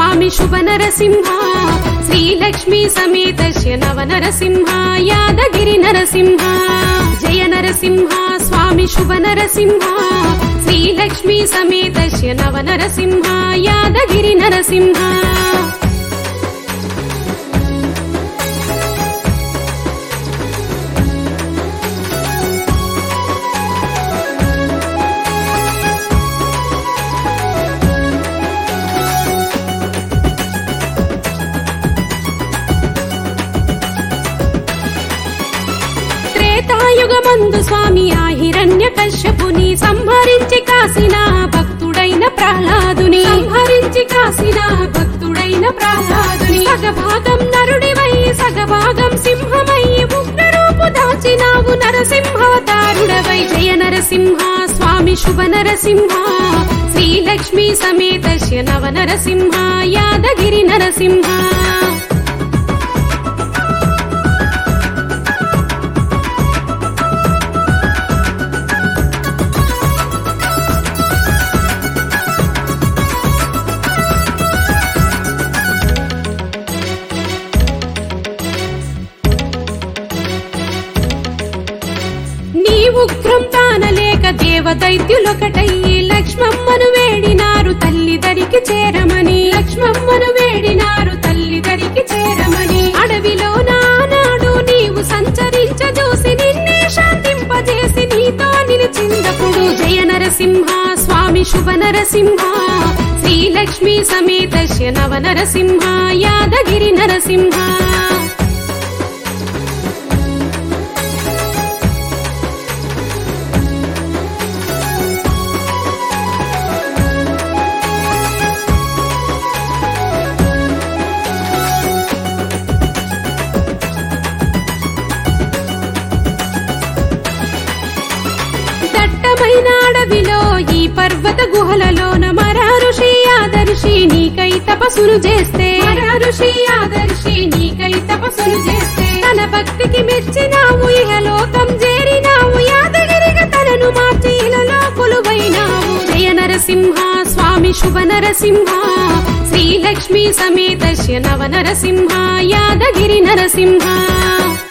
స్వామి శుభ నరసింహ శ్రీలక్ష్మీ సమేతస్య నవ నరసింహ యాదగిరి నరసింహ జయ నరసింహ స్వామి శుభ నరసింహ శ్రీలక్ష్మీ సమేతస్య నవ నరసింహ యాదగిరి నరసింహ త్రేతాయుగమందు స్వామి ఆ హిరణ్య కశ్యపుని సంహరించి కాసిన భక్తుడైన ప్రహ్లాదుని సంహరించి కాసిన భక్తుడైన ప్రహ్లాదుని సగభాగం నరుడివై సగభాగం సింహమై ఉగ్రరూపు దాచినావు నరసింహావతారుడవై జయ నరసింహ స్వామి శుభ నరసింహ శ్రీలక్ష్మీ సమేతస్య నవ నరసింహ యాదగిరి నరసింహ నీ ఉగ్రం తానలేక దేవదైత్యులొకటయ్యి లక్ష్మమ్మను వేడినారు తల్లి దరికి చేరమని లక్ష్మమ్మను వేడినారు తల్లి దరికి చేరమని అడవిలో నానాడు నీవు సంచరించజూసి నిన్నే శాంతింపజేసి నీతో నిలిచిందపుడు జయ నరసింహ స్వామి శుభ నరసింహ శ్రీలక్ష్మీ సమేతస్య నవ నరసింహ యాదగిరి నరసింహ దట్టమైన అడవిలో ఈ పర్వత గుహలలోన మరా ఋషి ఆదర్శి నీకై తపస్సులు చేస్తే మరా ఋషి ఆదర్శి నీకై తపస్సులు చేస్తే తన భక్తికి మెచ్చినావు ఇహలోకం చేరినావు యాదగిరిగా తనను మార్చి ఇలలో కొలువైనావు జయ నరసింహ స్వామి శుభ నరసింహ శ్రీలక్ష్మీ సమేతస్య నవ నరసింహ యాదగిరి నరసింహ